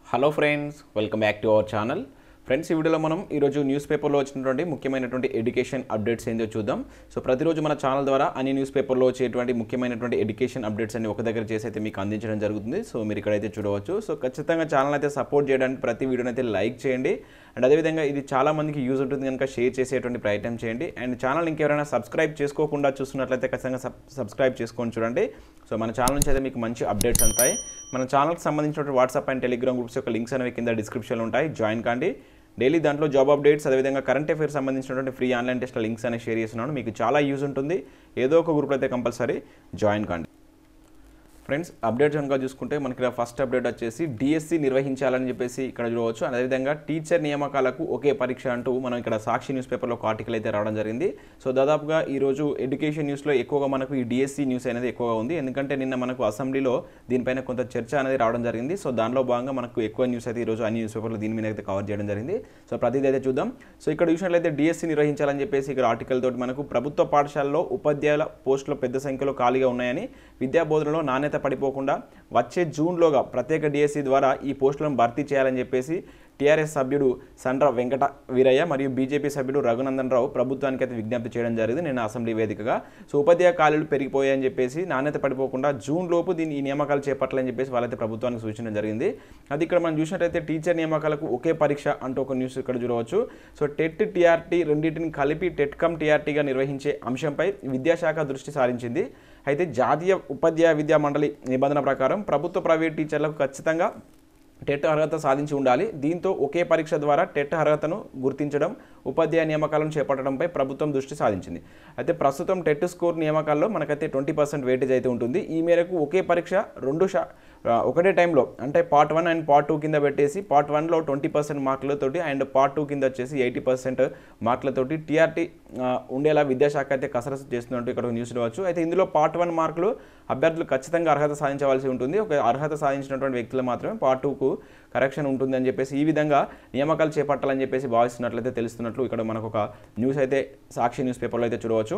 hello friends welcome back to our channel friends ఈ వీడియోలో మనం ఈరోజు న్యూస్ పేపర్లో వచ్చినటువంటి ముఖ్యమైనటువంటి ఎడ్యుకేషన్ అప్డేట్స్ ఏందో చూద్దాం సో ప్రతిరోజు మన ఛానల్ ద్వారా అన్ని న్యూస్ పేపర్లో వచ్చేటువంటి ముఖ్యమైనటువంటి ఎడ్యుకేషన్ అప్డేట్స్ అన్ని ఒక దగ్గర చేసి అయితే మీకు అందించడం జరుగుతుంది సో మీరు ఇక్కడైతే చూడవచ్చు సో ఖచ్చితంగా ఛానల్ అయితే సపోర్ట్ చేయడానికి ప్రతి వీడియోని అయితే లైక్ చేయండి అండ్ అదేవిధంగా ఇది చాలా మందికి యూజ్ ఉంటుంది కనుక షేర్ చేసేటువంటి ప్రయత్నం చేయండి అండ్ ఛానల్ ఇంకెవరైనా సబ్స్క్రైబ్ చేసుకోకుండా చూస్తున్నట్లయితే ఖచ్చితంగా సబ్ సబ్స్క్రైబ్ చేసుకొని చూడండి సో మన ఛానల్ నుంచి అయితే మీకు మంచి అప్డేట్స్ ఉంటాయి మన ఛానల్కి సంబంధించిన వాట్సాప్ అండ్ టెలిగ్రామ్ గ్రూప్స్ యొక్క లింక్స్ అనేవి కింద డిస్క్రిప్షన్లో ఉంటాయి జాయిన్ కాండి డైలీ దాంట్లో జాబ్ అప్డేట్స్ అదేవిధంగా కరెంట్ అఫైర్స్ సంబంధించినటువంటి ఫ్రీ ఆన్లైన్ టెస్ట్ లింక్స్ అనేవి షేర్ చేస్తున్నాను మీకు చాలా యూజ్ ఉంటుంది ఏదో ఒక గ్రూప్లో అయితే కంపల్సరీ జాయిన్ కాండి ఫ్రెండ్స్ అప్డేట్స్ కనుక చూసుకుంటే మనకి ఇక్కడ ఫస్ట్ అప్డేట్ వచ్చేసి డిఎస్సి నిర్వహించాలని చెప్పేసి ఇక్కడ చూడవచ్చు అదేవిధంగా టీచర్ నియామకాలకు ఒకే పరీక్ష అంటూ మనం ఇక్కడ సాక్షి న్యూస్ పేపర్లో ఒక ఆర్టికల్ అయితే రావడం జరిగింది సో దాదాపుగా ఈరోజు ఎడ్యుకేషన్ న్యూస్లో ఎక్కువగా మనకు ఈ డిఎస్సి న్యూస్ అనేది ఎక్కువగా ఉంది ఎందుకంటే నిన్న మనకు అసెంబ్లీలో దీనిపైన కొంత చర్చ అనేది రావడం జరిగింది సో దానిలో భాగంగా మనకు ఎక్కువ న్యూస్ అయితే ఈరోజు అన్ని న్యూస్ పేపర్లో దీని మీద అయితే కవర్ చేయడం జరిగింది సో ప్రతిదీ అయితే చూద్దాం సో ఇక్కడ చూసినట్లయితే డిఎస్సి నిర్వహించాలని చెప్పేసి ఇక్కడ ఆర్టికల్ తోటి మనకు ప్రభుత్వ పాఠశాలలో ఉపాధ్యాయుల పోస్టులు పెద్ద సంఖ్యలో ఖాళీగా ఉన్నాయని విద్యా బోధనలో నాణ్యత పడిపోకుండా వచ్చే జూన్లోగా ప్రత్యేక డిఎస్సి ద్వారా ఈ పోస్టులను భర్తీ చేయాలని చెప్పేసి టీఆర్ఎస్ సభ్యుడు సండ్ర వెంకట వీరయ్య మరియు బీజేపీ సభ్యుడు రఘునందన్ రావు ప్రభుత్వానికి అయితే విజ్ఞప్తి చేయడం జరిగింది నిన్న అసెంబ్లీ వేదికగా సో ఉపాధ్యాయ ఖాళీలు పెరిగిపోయాయని చెప్పేసి నాణ్యత పడిపోకుండా జూన్ లోపు దీని ఈ నియామకాలు చేపట్టాలని చెప్పేసి వాళ్ళైతే ప్రభుత్వానికి సూచించడం జరిగింది అది ఇక్కడ మనం చూసినట్టయితే టీచర్ నియామకాలకు ఒకే పరీక్ష అంటూ ఒక న్యూస్ ఇక్కడ చూడవచ్చు సో టెట్ టీఆర్టీ రెండింటిని కలిపి టెట్ కమ్ టీఆర్టీగా నిర్వహించే అంశంపై విద్యాశాఖ దృష్టి సారించింది అయితే జాతీయ ఉపాధ్యాయ విద్యా మండలి నిబంధన ప్రకారం ప్రభుత్వ ప్రైవేట్ టీచర్లకు ఖచ్చితంగా టెట్ అర్హత సాధించి ఉండాలి దీంతో ఒకే పరీక్ష ద్వారా టెట్ అర్హతను గుర్తించడం ఉపాధ్యాయ నియామకాలను చేపట్టడంపై ప్రభుత్వం దృష్టి సాధించింది అయితే ప్రస్తుతం టెట్ స్కోర్ నియామకాల్లో మనకైతే ట్వంటీ పర్సెంట్ వెయిటేజ్ అయితే ఉంటుంది ఈ మేరకు ఒకే పరీక్ష రెండు షా ఆ, ఒకటే టైంలో అంటే part one and part two కింద పెట్టేసి పార్ట్ వన్లో ట్వంటీ పర్సెంట్ మార్కులతోటి అండ్ పార్ట్ టూ కింద వచ్చేసి ఎయిటీ పర్సెంట్ మార్కులతోటి టీఆర్టీ ఉండేలా విద్యాశాఖ అయితే కసరత్తు చేస్తున్నట్టు ఇక్కడ ఒక న్యూస్ రావచ్చు అయితే ఇందులో పార్ట్ వన్ మార్కులు అభ్యర్థులు ఖచ్చితంగా అర్హత సాధించవలసి ఉంటుంది ఒక అర్హత సాధించినటువంటి వ్యక్తులు మాత్రమే పార్ట్ టూకు కరెక్షన్ ఉంటుంది అని చెప్పేసి ఈ విధంగా నియామకాలు చేపట్టాలని చెప్పేసి భావిస్తున్నట్లయితే తెలుస్తున్నట్లు ఇక్కడ మనకు ఒక న్యూస్ అయితే సాక్షి న్యూస్ పేపర్లో అయితే చూడవచ్చు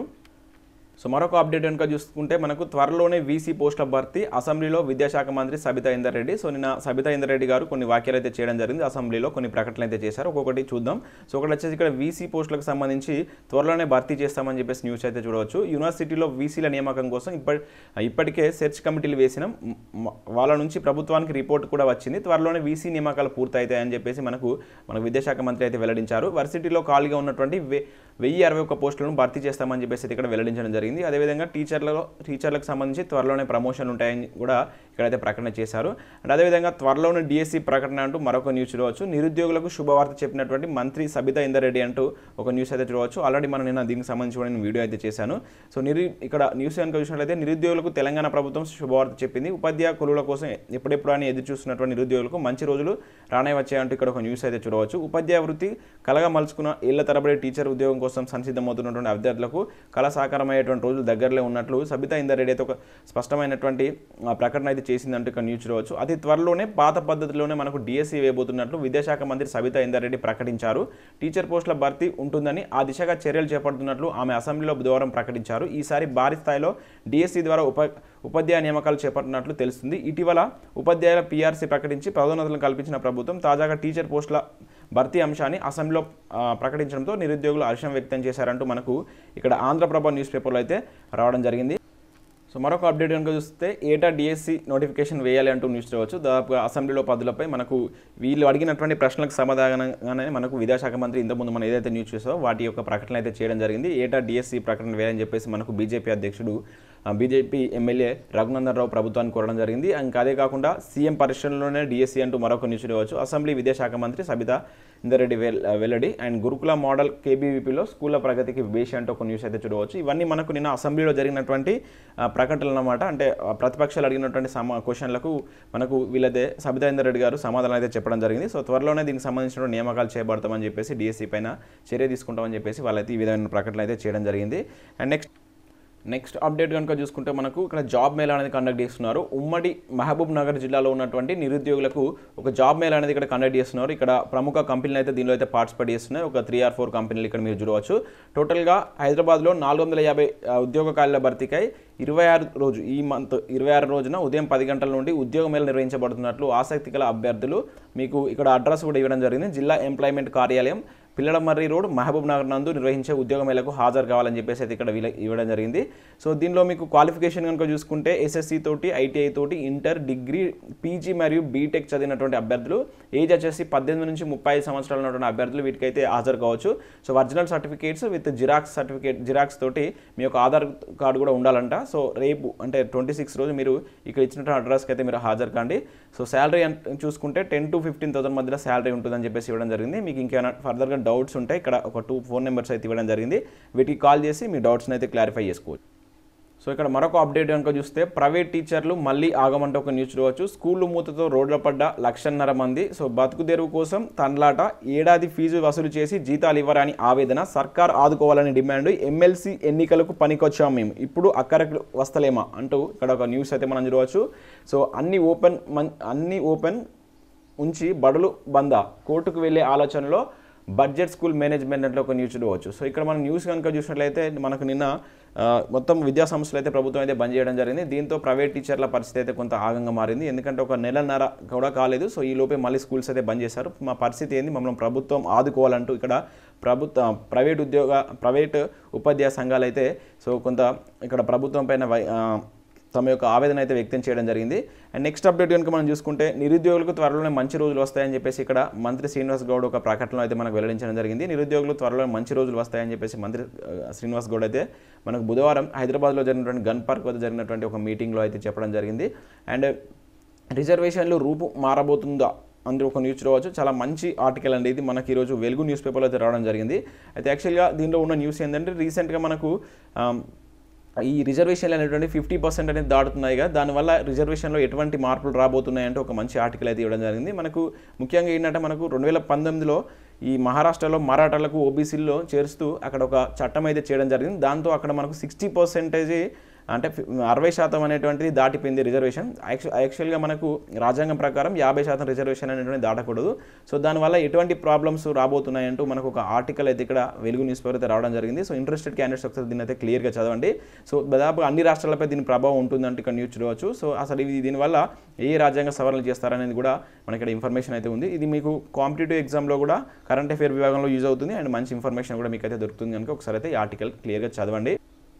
సో మరొక అప్డేట్ కనుక చూసుకుంటే మనకు త్వరలోనే వీసీ పోస్టుల భర్తీ అసెంబ్లీలో విద్యాశాఖ మంత్రి సబితా ఇందర్ రెడ్డి సో నిన్న సబితా ఇందర్ రెడ్డి గారు కొన్ని వ్యాఖ్యలు అయితే చేయడం జరిగింది అసెంబ్లీలో కొన్ని ప్రకటనలు అయితే చేశారు ఒక్కొక్కటి చూద్దాం సో ఒకటి వచ్చేసి ఇక్కడ వీసీ పోస్టులకు సంబంధించి త్వరలోనే భర్తీ చేస్తామని చెప్పేసి న్యూస్ అయితే చూడవచ్చు యూనివర్సిటీలో వీసీల నియామకం కోసం ఇప్పటి ఇప్పటికే సెర్చ్ కమిటీలు వేసిన వాళ్ళ నుంచి ప్రభుత్వానికి రిపోర్ట్ కూడా వచ్చింది త్వరలోనే వీసీ నియామకాలు పూర్తవుతాయని చెప్పేసి మనకు మన విద్యాశాఖ మంత్రి అయితే వెల్లడించారు వర్సిటీలో ఖాళీగా ఉన్నటువంటి వె- వెయ్యి అరవై ఒక్క పోస్టులను భర్తీ చేస్తామని చెప్పేసి అయితే ఇక్కడ వెల్లడించడం జరిగింది అదేవిధంగా టీచర్లలో టీచర్లకు సంబంధించి త్వరలోనే ప్రమోషన్ ఉంటాయని కూడా ఇక్కడైతే ప్రకటన చేశారు అండ్ అదేవిధంగా త్వరలోనే డిఎస్సి ప్రకటన అంటూ మరొక న్యూస్ చూడవచ్చు నిరుద్యోగులకు శుభవార్త చెప్పినటువంటి మంత్రి సబితా ఇందర్ రెడ్డి అంటూ ఒక న్యూస్ అయితే చూడవచ్చు ఆల్రెడీ మనం నిన్న దీనికి సంబంధించి కూడా నేను వీడియో అయితే చేశాను సో నిరు ఇక్కడ న్యూస్ కనుక చూసినట్లయితే నిరుద్యోగులకు తెలంగాణ ప్రభుత్వం శుభవార్త చెప్పింది ఉపాధ్యాయ కులుల కోసం ఎప్పుడెప్పుడు అని ఎదురు చూస్తున్నటువంటి నిరుద్యోగులకు మంచి రోజులు రానే వచ్చాయంటూ ఇక్కడ ఒక న్యూస్ అయితే చూడవచ్చు ఉపాధ్యాయ వృత్తి కలగా మలుచుకున్న ఏళ్ల తరబడి టీచర్ ఉద్యోగం కోసం సంసిద్ధమవుతున్నటువంటి అభ్యర్థులకు కళ సాకారమయ్యేటువంటి రోజులు దగ్గరలో ఉన్నట్లు సబితా ఇందర్ రెడ్డి అయితే ఒక స్పష్టమైనటువంటి ఆ, ప్రకటన అయితే చేసిందంటూ ఇక్కడ న్యూస్ చూడవచ్చు అతి త్వరలోనే పాత పద్ధతిలోనే మనకు డిఎస్సి వేయబోతున్నట్లు విద్యాశాఖ మంత్రి సబితా ఇందర్ రెడ్డి ప్రకటించారు టీచర్ పోస్టుల భర్తీ ఉంటుందని ఆ దిశగా చర్యలు చేపడుతున్నట్లు ఆమె అసెంబ్లీలో బుధవారం ప్రకటించారు ఈసారి భారీ స్థాయిలో డిఎస్సి ద్వారా ఉప ఉపాధ్యాయ నియామకాలు చేపట్టినట్లు తెలుస్తుంది ఇటీవల ఉపాధ్యాయుల పీఆర్సీ ప్రకటించి పదోన్నతులను కల్పించిన ప్రభుత్వం తాజాగా టీచర్ పోస్టుల భర్తీ అంశాన్ని అసెంబ్లీలో ఆ, ప్రకటించడంతో నిరుద్యోగులు హర్షం వ్యక్తం చేశారంటూ మనకు ఇక్కడ ఆంధ్రప్రభ న్యూస్ పేపర్లో అయితే రావడం జరిగింది సో మరొక అప్డేట్ కనుక చూస్తే ఏటా డిఎస్సి నోటిఫికేషన్ వేయాలి అంటూ న్యూస్ రావచ్చు దాదాపుగా అసెంబ్లీలో పదులపై మనకు వీళ్ళు అడిగినటువంటి ప్రశ్నలకు సమాధానంగానే మనకు విద్యాశాఖ మంత్రి ఇంతకుముందు మనం ఏదైతే న్యూస్ చూసామో వాటి యొక్క ప్రకటన అయితే చేయడం జరిగింది ఏటా డిఎస్సి ప్రకటన వేయాలని చెప్పేసి మనకు బీజేపీ అధ్యక్షుడు బీజేపీ ఎమ్మెల్యే రఘునందన్ రావు ప్రభుత్వాన్ని కోరడం జరిగింది ఇంకా అదే కాకుండా సీఎం పరిశ్రమలోనే డిఎస్సి అంటూ మరొక న్యూస్ చూడవచ్చు అసెంబ్లీ విద్యాశాఖ మంత్రి సబితా ఇందరెడ్డి వెల్ వెల్లడి అండ్ గురుకుల మోడల్ కేబీవీపీలో స్కూళ్ళ ప్రగతికి వేసి అంటూ ఒక న్యూస్ అయితే చూడవచ్చు ఇవన్నీ మనకు నిన్న అసెంబ్లీలో జరిగినటువంటి ఆ, ప్రకటనలు అన్నమాట అంటే ఆ, ప్రతిపక్షాలు అడిగినటువంటి సమా క్వశ్చన్లకు మనకు వీళ్ళదే సబితా ఇందర్ రెడ్డి గారు సమాధానం అయితే చెప్పడం జరిగింది సో త్వరలోనే దీనికి సంబంధించిన నియామకాలు చేపడతామని చెప్పేసి డిఎస్సి పైన చర్య తీసుకుంటామని చెప్పేసి వాళ్ళైతే ఈ విధమైన ప్రకటనలు అయితే చేయడం జరిగింది అండ్ నెక్స్ట్ నెక్స్ట్ అప్డేట్ కనుక చూసుకుంటే మనకు ఇక్కడ జాబ్ మేళా అనేది కండక్ట్ చేస్తున్నారు ఉమ్మడి మహబూబ్ నగర్ జిల్లాలో ఉన్నటువంటి నిరుద్యోగులకు ఒక జాబ్ మేళా అనేది ఇక్కడ కండక్ట్ చేస్తున్నారు ఇక్కడ ప్రముఖ కంపెనీలు అయితే దీనిలో అయితే పార్టిసిపేట్ చేస్తున్నాయి ఒక త్రీ ఆర్ ఫోర్ కంపెనీలు ఇక్కడ మీరు చూడవచ్చు టోటల్గా హైదరాబాద్లో నాలుగు వందల యాభై ఆ, ఉద్యోగ ఖాళీల భర్తీకై ఇరవై ఆరు రోజు ఈ మంత్ ఇరవై ఆరు రోజున ఉదయం పది గంటల నుండి ఉద్యోగ మేళ నిర్వహించబడుతున్నట్లు ఆసక్తి గల అభ్యర్థులు మీకు ఇక్కడ అడ్రస్ కూడా ఇవ్వడం జరిగింది జిల్లా ఎంప్లాయ్మెంట్ కార్యాలయం పిల్లలమర్రి రోడ్ మహబూబ్ నగర్ నందు నిర్వహించే ఉద్యోగ మేళకు హాజరు కావాలని చెప్పేసి అయితే ఇక్కడ వీళ్ళ ఇవ్వడం జరిగింది సో దీనిలో మీకు క్వాలిఫికేషన్ కనుక చూసుకుంటే ఎస్ఎస్సి తోటి ఐటీఐ తోటి ఇంటర్ డిగ్రీ పీజీ మరియు బీటెక్ చదివినటువంటి అభ్యర్థులు ఏజ్ వచ్చేసి పద్దెనిమిది నుంచి ముప్పై ఐదు సంవత్సరాలు ఉన్నటువంటి అభ్యర్థులు వీటికైతే హాజరు కావచ్చు so original certificates with xerox certificate xerox తోటి మీ యొక్క ఆధార్ కార్డు కూడా ఉండాలంట సో రేపు అంటే ట్వంటీ సిక్స్ రోజు మీరు ఇక్కడ ఇచ్చినటువంటి అడ్రస్కి అయితే మీరు హాజరు కాండి సో శాలరీ చూసుకుంటే టెన్ టు ఫిఫ్టీన్ థౌసండ్ మధ్యలో శాలరీ ఉంటుందని చెప్పేసి ఇవ్వడం జరిగింది మీకు ఇంకేమైనా ఫర్దర్గా డౌట్స్ ఉంటే ఇక్కడ ఒక టూ ఫోన్ నెంబర్స్ అయితే ఇవ్వడం జరిగింది వీటికి కాల్ చేసి మీ డౌట్స్ని అయితే క్లారిఫై చేసుకోవచ్చు సో ఇక్కడ మరొక అప్డేట్ కనుక చూస్తే ప్రైవేట్ టీచర్లు మళ్ళీ ఆగమంటే ఒక న్యూస్ చూడవచ్చు స్కూళ్ళు మూతతో రోడ్ల పడ్డ లక్షన్నర మంది సో బతుకు తెరువు కోసం తండ్లాట ఏడాది ఫీజు వసూలు చేసి జీతాలు ఇవ్వరని ఆవేదన సర్కార్ ఆదుకోవాలని డిమాండ్ ఎమ్మెల్సీ ఎన్నికలకు పనికొచ్చాం మేము ఇప్పుడు అక్కడికి వస్తలేమా అంటూ ఇక్కడ ఒక న్యూస్ అయితే మనం చూడవచ్చు సో అన్ని ఓపెన్ మన్ అన్ని ఓపెన్ ఉంచి బడులు బంద కోర్టుకు వెళ్ళే ఆలోచనలో బడ్జెట్ స్కూల్ మేనేజ్మెంట్ అంటే ఒక న్యూస్ చూడవచ్చు సో ఇక్కడ మనం న్యూస్ కనుక చూసినట్లయితే మనకు నిన్న ఆ, మొత్తం విద్యా సంస్థలు అయితే ప్రభుత్వం అయితే బంద్ చేయడం జరిగింది దీంతో ప్రైవేట్ టీచర్ల పరిస్థితి అయితే కొంత ఆగంగా మారింది ఎందుకంటే ఒక నెలన్నర కూడా కాలేదు సో ఈ లోపే మళ్ళీ స్కూల్స్ అయితే బంద్ చేశారు మా పరిస్థితి ఏంది మమ్మల్ని ప్రభుత్వం ఆదుకోవాలంటూ ఇక్కడ ప్రభుత్వ ప్రైవేట్ ఉద్యోగ ప్రైవేట్ ఉపాధ్యాయ సంఘాలు అయితే సో కొంత ఇక్కడ ప్రభుత్వం పైన వై- ఆ, తమ యొక్క ఆవేదన అయితే వ్యక్తం చేయడం జరిగింది అండ్ నెక్స్ట్ అప్డేట్ కనుక మనం చూసుకుంటే నిరుద్యోగులకు త్వరలోనే మంచి రోజులు వస్తాయని చెప్పేసి ఇక్కడ మంత్రి శ్రీనివాస్ గౌడ్ ఒక ప్రకటనలో అయితే మనకు వెల్లడించడం జరిగింది నిరుద్యోగులు త్వరలో మంచి రోజులు వస్తాయని చెప్పేసి మంత్రి ఆ, శ్రీనివాస్ గౌడ్ అయితే మనకు బుధవారం హైదరాబాద్లో జరిగినటువంటి గన్ పార్క్ వద్ద జరిగినటువంటి ఒక మీటింగ్లో అయితే చెప్పడం జరిగింది అండ్ రిజర్వేషన్లు రూపు మారబోతుందా అందులో ఒక న్యూస్ చూడవచ్చు చాలా మంచి ఆర్టికల్ అండి ఇది మనకి ఈరోజు వెలుగు న్యూస్ పేపర్లో అయితే రావడం జరిగింది అయితే యాక్చువల్గా దీనిలో ఉన్న న్యూస్ ఏంటంటే రీసెంట్గా మనకు ఆమ్, ఈ రిజర్వేషన్లు అనేటువంటి ఫిఫ్టీ పర్సెంట్ అనేది దాటుతున్నాయి కదా దానివల్ల రిజర్వేషన్లో ఎటువంటి మార్పులు రాబోతున్నాయంటే ఒక మంచి ఆర్టికల్ అయితే ఇవ్వడం జరిగింది మనకు ముఖ్యంగా ఏంటంటే మనకు రెండు వేల పంతొమ్మిదిలో ఈ మహారాష్ట్రలో మరాఠాలకు ఓబీసీల్లో చేరుస్తూ అక్కడ ఒక చట్టం అయితే చేయడం జరిగింది దాంతో అక్కడ మనకు సిక్స్టీ పర్సెంటేజ్ అంటే ఫి- అరవై శాతం అనేటువంటిది దాటిపోయింది రిజర్వేషన్ యాక్చు- యాక్చువల్గా మనకు రాజ్యాంగం ప్రకారం యాభై శాతం రిజర్వేషన్ అనేటువంటి దాటకూడదు సో దానివల్ల ఎటువంటి ప్రాబ్లమ్స్ రాబోతున్నాయంటూ మనకు ఒక ఆర్టికల్ అయితే ఇక్కడ వెలుగు న్యూస్ పేపర్ అయితే రావడం జరిగింది సో ఇంట్రెస్టెడ్ క్యాండిడేట్స్ ఒకసారి దీన్ని అయితే క్లియర్గా చదవండి సో దాదాపు అన్ని రాష్ట్రాలపై దీని ప్రభావం ఉంటుందంటే ఇక్కడ న్యూస్ చూడవచ్చు సో అసలు ఇది దీనివల్ల ఏ రాజ్యాంగ సవరణలు చేస్తారనేది కూడా మనకి ఇక్కడ ఇన్ఫర్మేషన్ అయితే ఉంది ఇది మీకు కాంపిటేటివ్ ఎగ్జామ్లో కూడా కరెంట్ అఫేర్ విభాగంలో యూజ్ అవుతుంది అండ్ మంచి ఇన్ఫర్మేషన్ కూడా మీకు అయితే దొరుకుతుంది కనుక ఒకసారి అయితే ఈ ఆర్టికల్ క్లియర్గా చదవండి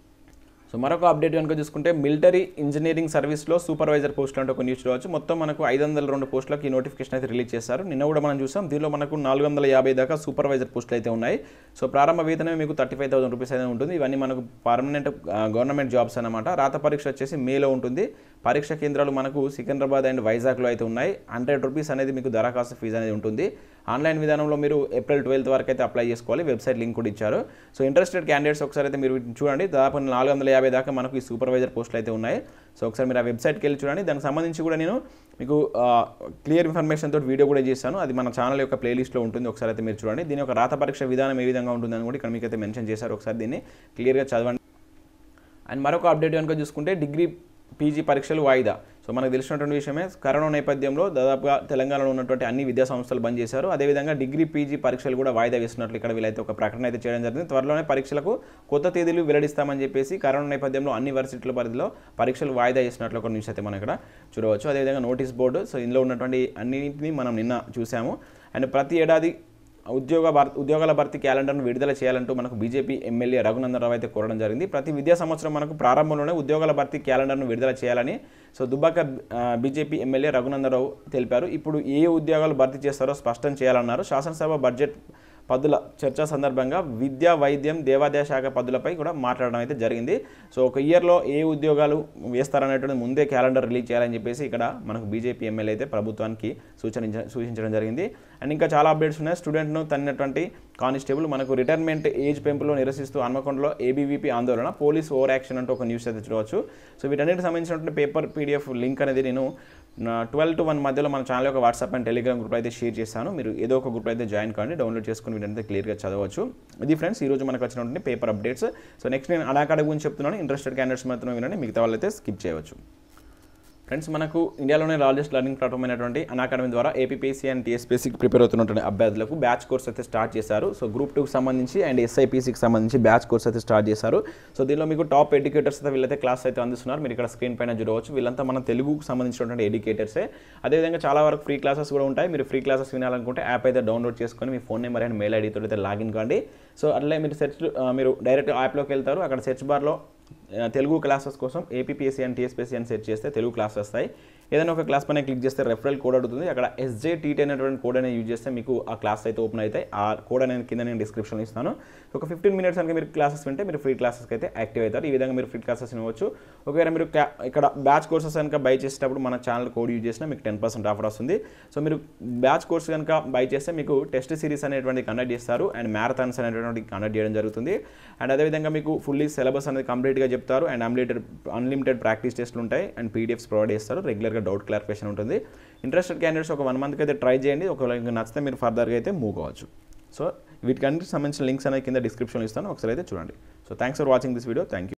సో మరొక అప్డేట్ కనుక చూసుకుంటే మిలిటరీ ఇంజనీరింగ్ సర్వీస్లో సూపర్వైజర్ పోస్టులు అంటే ఒక న్యూస్ చూడవచ్చు మొత్తం మనకు ఐదు వందల రెండు పోస్టులకు ఈ నోటిఫికేషన్ అయితే రిలీజ్ చేశారు నిన్న కూడా మనం చూసాం దీనిలో మనకు నాలుగు వందల యాభై దాకా సూపర్వైజర్ పోస్టులు అయితే ఉన్నాయి సో ప్రారంభ వేతనమే మీకు థర్టీ ఫైవ్ థౌసండ్ రూపీస్ అయితే ఉంటుంది ఇవన్నీ మనకు పర్మనెంట్ గవర్నమెంట్ జాబ్స్ అనమాట రాత పరీక్ష వచ్చేసి మేలో ఉంటుంది పరీక్ష కేంద్రాలు మనకు సికింద్రాబాద్ అండ్ వైజాగ్లో అయితే ఉన్నాయి హండ్రెడ్ రూపీస్ అనేది మీకు దరఖాస్తు ఫీజు అనేది ఉంటుంది ఆన్లైన్ విధానంలో మీరు ఏప్రిల్ ట్వెల్త్ వరకు అయితే అప్లై చేసుకోవాలి వెబ్సైట్ లింక్ కూడా ఇచ్చారు సో ఇంట్రెస్టెడ్ క్యాండిడేట్స్ ఒకసారి అయితే మీరు వీటిని చూడండి దాదాపు నాలుగు వందల యాభై దాకా మనకు ఈ సూపర్వైజర్ పోస్టులు అయితే ఉన్నాయి సో ఒకసారి మీరు ఆ వెబ్సైట్కి వెళ్ళి చూడండి దానికి సంబంధించి కూడా నేను మీకు క్లియర్ ఇన్ఫర్మేషన్ తోటి వీడియో కూడా చేశాను అది మన ఛానల్ యొక్క ప్లేలిస్ట్లో ఉంటుంది ఒకసారి అయితే మీరు చూడండి దీని యొక్క రాత పరీక్ష విధానం ఏ విధంగా ఉంటుందని కూడా ఇక్కడ మీకు అయితే మెన్షన్ చేశారు ఒకసారి దీన్ని క్లియర్గా చదవండి అండ్ మరొక అప్డేట్ కనుక చూసుకుంటే డిగ్రీ పీజీ పరీక్షలు వాయిదా సో మనకు తెలిసినటువంటి విషయమే కరోనా నేపథ్యంలో దాదాపుగా తెలంగాణలో ఉన్నటువంటి అన్ని విద్యా సంస్థలు బంద్ చేశారు అదేవిధంగా డిగ్రీ పీజీ పరీక్షలు కూడా వాయిదా వేస్తున్నట్లు ఇక్కడ వీళ్ళైతే ఒక ప్రకటన అయితే చేయడం జరిగింది త్వరలోనే పరీక్షలకు కొత్త తేదీలు వెల్లడిస్తామని చెప్పేసి కరోనా నేపథ్యంలో అన్ని వర్సిటీల పరిధిలో పరీక్షలు వాయిదా చేసినట్లు ఒక న్యూస్ అయితే మనం ఇక్కడ చూడవచ్చు అదేవిధంగా నోటీస్ బోర్డు సో ఇందులో ఉన్నటువంటి అన్నింటినీ మనం నిన్న చూసాము అండ్ ప్రతి ఏడాది ఉద్యోగ భర్ ఉద్యోగాల భర్తీ క్యాలెండర్ను విడుదల చేయాలంటూ మనకు బీజేపీ ఎమ్మెల్యే రఘునందనరావు అయితే కోరడం జరిగింది ప్రతి విద్యా సంవత్సరం మనకు ప్రారంభంలోనే ఉద్యోగాల భర్తీ క్యాలెండర్ను విడుదల చేయాలని సో దుబ్బాక ఆ, బీజేపీ ఎమ్మెల్యే రఘునందనరావు తెలిపారు ఇప్పుడు ఏ ఉద్యోగాలు భర్తీ చేస్తారో స్పష్టం చేయాలన్నారు శాసనసభ బడ్జెట్ పద్దుల చర్చ సందర్భంగా విద్య వైద్యం దేవాదాయ శాఖ పద్దులపై కూడా మాట్లాడడం అయితే జరిగింది సో ఒక ఇయర్లో ఏ ఉద్యోగాలు వేస్తారనేటువంటి ముందే క్యాలెండర్ రిలీజ్ చేయాలని చెప్పేసి ఇక్కడ మనకు బీజేపీ ఎమ్మెల్యే అయితే ప్రభుత్వానికి సూచన సూచించడం జరిగింది అండ్ ఇంకా చాలా అప్డేట్స్ ఉన్నాయి స్టూడెంట్ను తన్నినటువంటి కానిస్టేబుల్ మనకు రిటైర్మెంట్ ఏజ్ పెంపులో నిరసిస్తూ హన్మకొండలో ఏబీవీపీ ఆందోళన పోలీస్ ఓవర్ యాక్షన్ అంటూ ఒక న్యూస్ అయితే చూడవచ్చు సో వీటన్నిటికి సంబంధించినటువంటి పేపర్ పీడిఎఫ్ లింక్ అనేది నేను ట్వెల్వ్ టు వన్ మధ్యలో మన ఛానల్ యొక్క వాట్సాప్ అండ్ టెలిగ్రామ్ గ్రూప్ అయితే షేర్ చేస్తాను మీరు ఏదో ఒక గ్రూప్ అయితే జాయిన్ కాండి డౌన్లోడ్ చేసుకుని వీటంతా క్లియర్గా చదవచ్చు ఇది ఫ్రెండ్స్ ఈ రోజు మనకు వచ్చినటువంటి పేపర్ అప్డేట్స్ సో నెక్స్ట్ నేను అనాకాడ గురించి చెప్తున్నాను ఇంట్రెస్టెడ్ క్యాండిడేట్స్ మాత్రం వినండి మిగతా వాళ్ళైతే స్కిప్ చేయవచ్చు ఫ్రెండ్స్ మనకు ఇండియాలోనే లార్జెస్ట్ లెర్నింగ్ ప్లాట్ఫామ్ అయినటువంటి అకాడమీ ద్వారా ఏపీపీసీ అండ్ టీఎస్పీసీకి ప్రిపేర్ అవుతున్నటువంటి అభ్యర్థులకు బ్యాచ్ కోర్స్ అయితే స్టార్ట్ చేశారు సో గ్రూప్ టూకి సంబంధించి అండ్ ఎస్ఐపీసీకి సంబంధించి బ్యాచ్ కోర్స్ అయితే స్టార్ట్ చేశారు సో దీనిలో మీకు టాప్ ఎడ్యుకేటర్స్ అయితే వీళ్ళైతే క్లాస్ అయితే అందిస్తున్నారు మీరు ఇక్కడ స్క్రీన్ పైన చూడవచ్చు వీళ్ళంతా మన తెలుగుకు సంబంధించినటువంటి ఎడ్యుకేటర్సే అదేవిధంగా చాలా వరకు ఫ్రీ క్లాసెస్ కూడా ఉంటాయి మీరు ఫ్రీ క్లాసెస్ వినాలనుకుంటే యాప్ అయితే డౌన్లోడ్ చేసుకొని మీ ఫోన్ నెంబర్ అండ్ మెయిల్ ఐడితో అయితే లాగిన్ కాండి సో అట్లే మీరు సెర్చ్ మీరు డైరెక్ట్ యాప్లోకి వెళ్తారు అక్కడ సెర్చ్ బార్లో ఆ, తెలుగు క్లాసెస్ కోసం ఏపీఎస్సీ అండ్ టీఎస్పీఎస్సీ అని సెర్చ్ చేస్తే తెలుగు క్లాస్ వస్తాయి ఏదైనా ఒక క్లాస్ పైన క్లిక్ చేస్తే రెఫరల్ కోడ్ అడుగుతుంది అక్కడ ఎస్జే టీటీ అనేటువంటి కోడ్ అనేది యూజ్ చేస్తే మీకు ఆ క్లాస్ అయితే ఓపెన్ అవుతాయి ఆ కోడ్ అనేది కింద నేను డిస్క్రిప్షన్ ఇస్తాను ఒక ఫిఫ్టీన్ మినిట్స్ కనుక మీరు క్లాసెస్ వింటే మీరు ఫ్రీ క్లాసెస్కి అయితే యాక్టివ్ అవుతారు ఈ విధంగా మీరు ఫ్రీ క్లాసెస్ వినవచ్చు ఒకవేళ మీరు క్లా- ఇక్కడ బ్యాచ్ కోర్సెస్ కనుక బై చేసేటప్పుడు మన ఛానల్ కోడ్ యూజ్ చేసినా మీకు టెన్ పర్సెంట్ ఆఫర్ వస్తుంది సో మీరు బ్యాచ్ కోర్స్ కనుక బై చేస్తే మీకు టెస్ట్ సిరీస్ అనేటువంటి కండక్ట్ చేస్తారు అండ్ మ్యారథాన్స్ అనేటువంటి కండక్ట్ చేయడం జరుగుతుంది అండ్ అదేవిధంగా మీకు ఫుల్లీ సిలబస్ అనేది కంప్లీట్గా చెప్తారు అండ్ అన్లిమిటెడ్ అన్లిమిటెడ్ ప్రాక్టీస్ టెస్ట్లు ఉంటాయి అండ్ పీడిఎఫ్స్ ప్రొవైడ్ చేస్తారు రెగ్యులర్గా డౌట్ క్లారిఫికేషన్ ఉంటుంది ఇంట్రెస్టెడ్ క్యాండిడేట్స్ ఒక వన్ మంత్కి అయితే ట్రై చేయండి ఒకవేళ ఇంకా నచ్చితే మీరు ఫర్దర్గా అయితే మూవ్ కావచ్చు సో వీటికన్నిటికి సంబంధించిన లింక్స్ అనేది కింద డిస్క్రిప్షన్లో ఇస్తాను ఒకసారి అయితే చూడండి so thanks for watching this video thank you